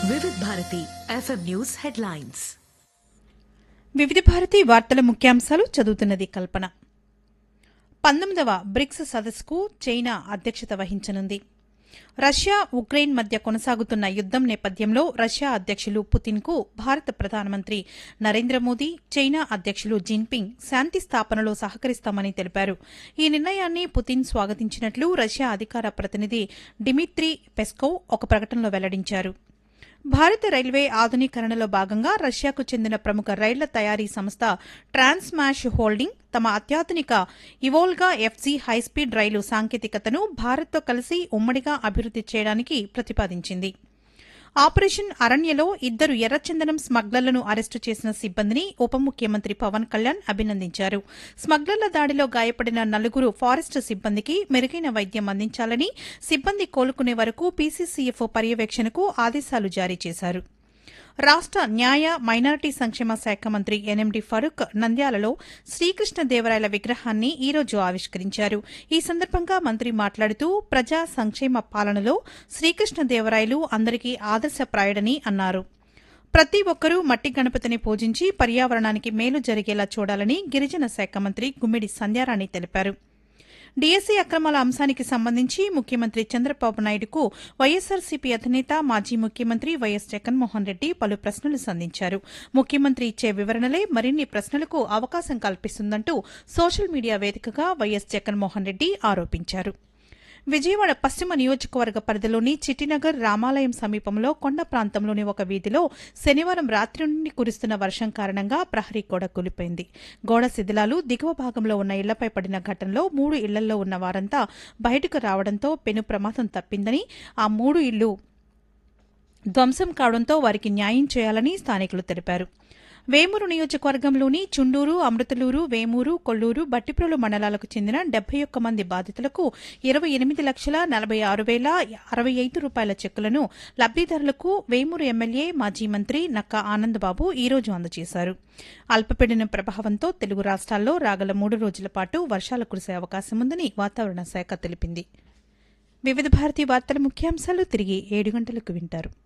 Vividh Bharati FM news headlines Vividha Bharati వార్తల ముఖ్యాంశాలు చదువుతున్నది కల్పన పంతొమ్మిదవ బ్రిక్స్ సదస్సుకు చైనా అధ్యక్షత వహించనుంది రష్యా ఉక్రెయిన్ మధ్య కొనసాగుతున్న యుద్దం నేపథ్యంలో రష్యా అధ్యక్షులు పుతిన్కు భారత ప్రధానమంత్రి నరేంద్ర మోదీ చైనా అధ్యక్షులు జిన్పింగ్ శాంతి స్థాపనలో సహకరిస్తామని తెలిపారు ఈ నిర్ణయాన్ని పుతిన్ స్వాగతించినట్లు రష్యా అధికార ప్రతినిధి డిమిత్రీ పెస్కోవ్ ఒక ప్రకటనలో వెల్లడించారు భారత రైల్వే ఆధునీకరణలో భాగంగా రష్యాకు చెందిన ప్రముఖ రైళ్ల తయారీ సంస్థ ట్రాన్స్మాష్ హోల్డింగ్ తమ అత్యాధునిక ఇవోల్గా ఎఫ్జీ హైస్పీడ్ రైలు సాంకేతికతను భారత్తో కలిసి ఉమ్మడిగా అభివృద్ది చేయడానికి ప్రతిపాదించింది ఆపరేషన్ అరణ్యలో ఇద్దరు ఎర్రచందనం స్మగ్లర్లను అరెస్టు చేసిన సిబ్బందిని ఉప ముఖ్యమంత్రి పవన్ కళ్యాణ్ అభినందించారు స్మగ్లర్ల దాడిలో గాయపడిన నలుగురు ఫారెస్ట్ సిబ్బందికి మెరుగైన వైద్యం అందించాలని సిబ్బంది కోలుకునే వరకు పీసీసీఎఫ్ పర్యవేక్షణకు ఆదేశాలు జారీ చేశారు రాష్ట న్యాయ మైనారిటీ సంక్షేమ శాఖ మంత్రి ఎన్ఎండి ఫరూక్ నంద్యాలలో శ్రీకృష్ణదేవరాయల విగ్రహాన్ని ఈ రోజు ఆవిష్కరించారు ఈ సందర్భంగా మంత్రి మాట్లాడుతూ ప్రజా సంక్షేమ పాలనలో శ్రీకృష్ణదేవరాయలు అందరికీ ఆదర్శప్రాయుడని అన్నారు ప్రతి ఒక్కరూ మట్టి గణపతిని పూజించి పర్యావరణానికి మేలు జరిగేలా చూడాలని గిరిజన శాఖ మంత్రి గుమ్మిడి సంధ్యారాణి తెలిపారు డీఎస్సీ అక్రమాల అంశానికి సంబంధించి ముఖ్యమంత్రి చంద్రబాబు నాయుడుకు వైఎస్సార్సీపీ అధినేత మాజీ ముఖ్యమంత్రి వైఎస్ జగన్మోహన్ రెడ్డి పలు ప్రశ్నలు సంధించారు ముఖ్యమంత్రి ఇచ్చే వివరణలే మరిన్ని ప్రశ్నలకు అవకాశం కల్పిస్తుందంటూ సోషల్ మీడియా వేదికగా వైఎస్ జగన్మోహన్ రెడ్డి ఆరోపించారు విజయవాడ పశ్చిమ నియోజకవర్గ పరిధిలోని చిట్టినగర్ రామాలయం సమీపంలో కొండ ప్రాంతంలోని ఒక వీధిలో శనివారం రాత్రి నుండి కురుస్తున్న వర్షం కారణంగా ప్రహరీ గోడ కూలిపోయింది గోడ శిథిలాలు దిగువ భాగంలో ఉన్న ఇళ్లపై పడిన ఘటనలో మూడు ఇళ్లలో ఉన్న వారంతా బయటకు రావడంతో పెను ప్రమాదం తప్పిందని ఆ మూడు ఇళ్లు ధ్వంసం కావడంతో వారికి న్యాయం చేయాలని స్థానికులు తెలిపారు వేమూరు నియోజకవర్గంలోని చుండూరు అమృతలూరు వేమూరు కొల్లూరు బట్టిప్రోలు మండలాలకు చెందిన డెబ్బై ఒక్క మంది బాధితులకు ఇరవై ఎనిమిది లక్షల నలభై ఆరు వేల అరవై ఐదు రూపాయల చెక్కులను లబ్దిదారులకు వేమూరు ఎమ్మెల్యే మాజీ మంత్రి నక్కా ఆనందబాబు ఈ రోజు అందజేశారు అల్పపీడన ప్రభావంతో తెలుగు రాష్ట్రాల్లో రాగల మూడు రోజుల పాటు వర్షాలు కురిసే అవకాశం ఉందని వాతావరణ శాఖ తెలిపింది వివిధ భారతీ వార్తల ముఖ్యాంశాలు తిరిగి ఏడు గంటలకు వింటారు